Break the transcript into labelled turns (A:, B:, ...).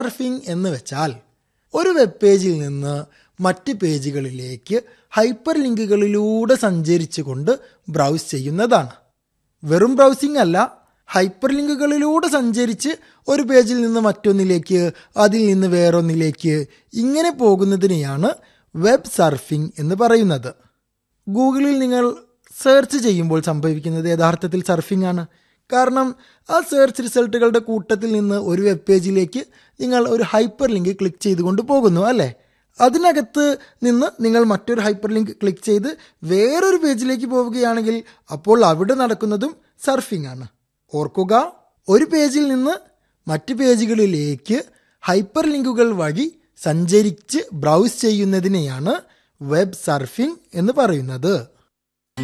A: surfing എന്ന് വെച്ചാൽ ഒരു വെബ് പേജിൽ നിന്ന് മറ്റ് പേജുകളിലേക്ക് ഹൈപ്പർ ലിങ്കുകളിലൂടെ സഞ്ചരിച്ചുകൊണ്ട് ബ്രൗസ് ചെയ്യുന്നതാണ് വെറും ബ്രൗസിംഗ് അല്ല ഹൈപ്പർ ലിങ്കുകളിലൂടെ സഞ്ചരിച്ച് ഒരു പേജിൽ നിന്ന് മറ്റൊന്നിലേക്ക് അതിൽ നിന്ന് വേറൊന്നിലേക്ക് ഇങ്ങനെ പോകുന്നതിനെയാണ് വെബ് സർഫിംഗ് എന്ന് പറയുന്നത് ഗൂഗിളിൽ നിങ്ങൾ സെർച്ച് ചെയ്യുമ്പോൾ സംഭവിക്കുന്നത് യഥാർത്ഥത്തിൽ സർഫിംഗ് ആണ് കാരണം ആ സെർച്ച് റിസൾട്ടുകളുടെ കൂട്ടത്തിൽ നിന്ന് ഒരു വെബ് പേജിലേക്ക് നിങ്ങൾ ഒരു ഹൈപ്പർ ലിങ്ക് ക്ലിക്ക് ചെയ്തുകൊണ്ട് പോകുന്നു അല്ലേ അതിനകത്ത് നിന്ന് നിങ്ങൾ മറ്റൊരു ഹൈപ്പർ ലിങ്ക് ക്ലിക്ക് ചെയ്ത് വേറൊരു പേജിലേക്ക് പോവുകയാണെങ്കിൽ അപ്പോൾ അവിടെ നടക്കുന്നതും സർഫിംഗ് ആണ് ഓർക്കുക ഒരു പേജിൽ നിന്ന് മറ്റ് പേജുകളിലേക്ക് ഹൈപ്പർ ലിങ്കുകൾ വഴി സഞ്ചരിച്ച് ബ്രൗസ് ചെയ്യുന്നതിനെയാണ് വെബ് സർഫിംഗ് എന്ന് പറയുന്നത്